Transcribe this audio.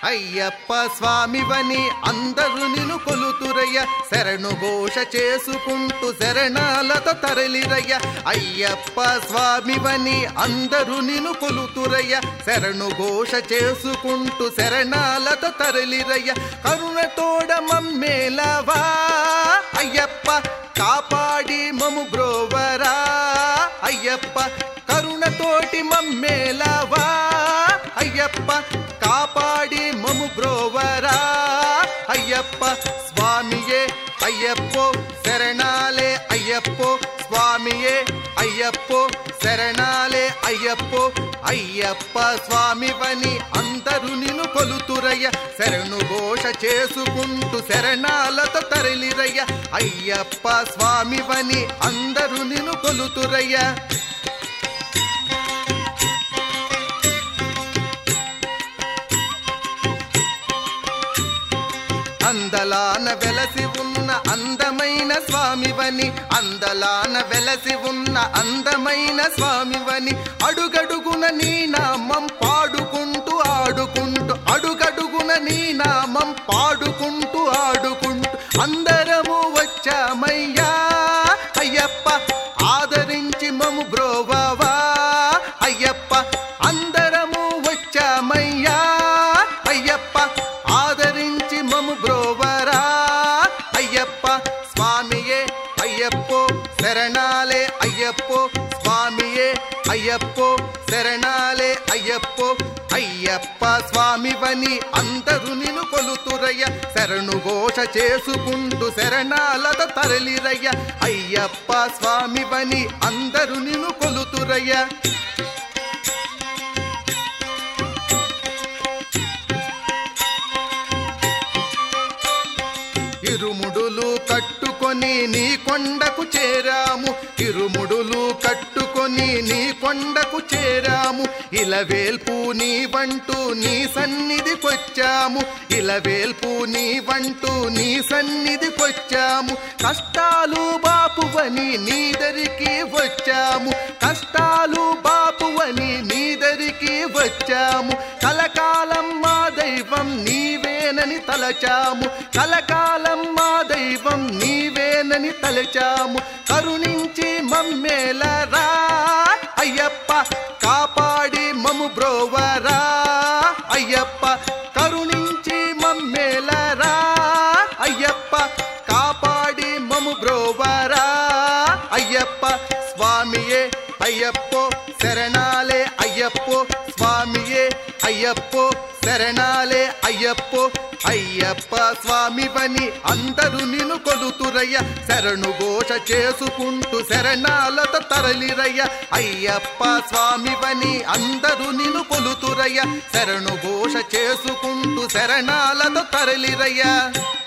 అయ్యప్ప స్వామివని అందరూ నిన్ను కొలుతురయ్య శరణు ఘోష చేసుకుంటూ శరణాలతో తరలిరయ్య అయ్యప్ప స్వామివని అందరూ నిన్ను కొలుతురయ్య శరణు ఘోష చేసుకుంటూ శరణాలతో తరలిరయ్య కరుణతోడ మమ్మేలవా అయ్యప్ప కాపాడి మము బ్రోవరా అయ్యప్ప కరుణతోటి మమ్మేలవా అయ్యప్ప కాపాడి మము బ్రోవరా అయ్యప్ప స్వామియే అయ్యప్పో శరణాలే అయ్యప్పో స్వామియే అయ్యప్పో శరణాలే అయ్యప్పో అయ్యప్ప స్వామివని అందరూ నిన్ను కొలుతురయ్య శరణు ఘోష చేసుకుంటూ శరణాలతో తరలిరయ్య అయ్యప్ప స్వామివని అందరూ నిన్ను కొలుతురయ్య అందలాన వెలసి ఉన్న అందమైన స్వామివని అందలాన వెలసి ఉన్న అందమైన స్వామివని అడుగడుగున నీ నామం పాడుకుంటూ ఆడుకుంటూ అడుగడుగున నీ నామం పాడుకుంటూ ఆడుకుంటూ అందరము వచ్చామయ్యా అయ్యప్ప ఆదరించి మము బ్రోవవా అయ్యప్ప అందరము వచ్చామయ్యా అయ్యప్ప ఆదరించి మము బ్రోవరా అయ్యప్ప స్వామియే అయ్యప్పో శరణాలే అయ్యప్పో స్వామియే అయ్యప్పో శరణాలే అయ్యప్పో అయ్యప్ప స్వామివని అందరూ నిన్ను కొలుతురయ్య శరణు ఘోష చేసుకుంటూ శరణాలత తరలిరయ్య అయ్యప్ప స్వామివని అందరూ నిన్ను కొలుతురయ్య ఇరుముడులు కట్టుకొని నీ కొండకు చేరాము ఇరుముడులు కట్టుకొని నీ కొండకు చేరాము ఇలవేల్పు నీ వంటూ నీ సన్నిధికొచ్చాము ఇలవేల్పు నీ వంటూ నీ సన్నిధికొచ్చాము కష్టాలు బాపువని నీ దరికి వచ్చాము కష్టాలు బాపువని నీ దరికి వచ్చాము కలకాలం మా దైవం నీవేనని తలచాము కలకాలం మా దైవం నీవేనని తలచాము కరుణించి మమ్మేలరా అయ్యప్ప కాపాడి మము బ్రోవరా అయ్యప్ప కరుణించి మమ్మేలరా అయ్యప్ప కాపాడి మము బ్రోవరా అయ్యప్ప స్వామియే అయ్యప్పో శరణాలే అయ్యప్పో స్వామియే అయ్యప్పో శరణాలే అయ్యప్పో అయ్యప్ప స్వామివని అందరూ నిన్ను కొలుతురయ్య శరణు ఘోష చేసుకుంటూ శరణాలతో తరలిరయ్య అయ్యప్ప స్వామివని అందరూ నిన్ను కొలుతురయ్య శరణు ఘోష చేసుకుంటూ శరణాలతో తరలిరయ్య